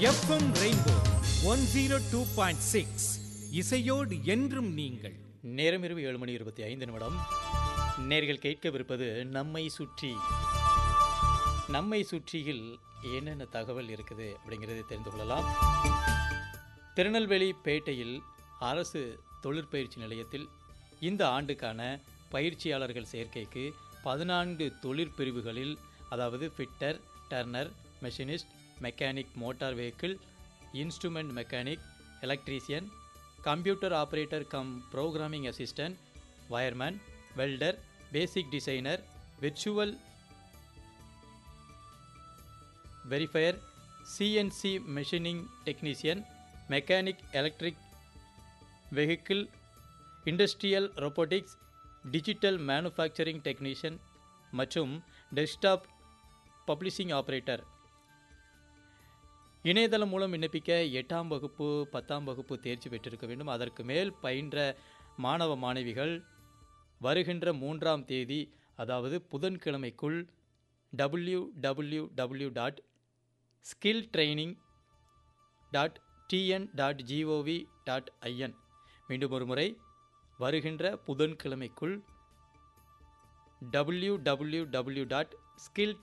FM rainbow one zero two point six இசையோடு என்றும் நீங்கள் நேரம் இரவு ஏழு மணி இருபத்தி ஐந்து நிமிடம் நேர்கள் கேட்கவிருப்பது நம்மை சுற்றி நம்மை சுற்றியில் என்னென்ன தகவல் இருக்குது அப்படிங்கிறதை தெரிந்து கொள்ளலாம் திருநெல்வேலி பேட்டையில் அரசு தொழிற்பயிற்சி நிலையத்தில் இந்த ஆண்டுக்கான பயிற்சியாளர்கள் சேர்க்கைக்கு பதினான்கு தொழிற்பிரிவுகளில் அதாவது fitter turner machinist mechanic motor vehicle instrument mechanic electrician computer operator cum programming assistant wireman welder basic designer virtual verifier CNC machining technician mechanic electric vehicle industrial robotics digital manufacturing technician மற்றும் desktop publishing operator இணையதளம் மூலம் விண்ணப்பிக்க எட்டாம் வகுப்பு பத்தாம் வகுப்பு தேர்ச்சி பெற்றிருக்க வேண்டும் அதற்கு மேல் பயின்ற மாணவ மாணவிகள் வருகின்ற மூன்றாம் தேதி அதாவது புதன்கிழமைக்குள் W W W dot skill training dot TN dot GOV dot IN மீண்டும் ஒரு முறை வருகின்ற புதன்கிழமைக்குள் W W W dot skill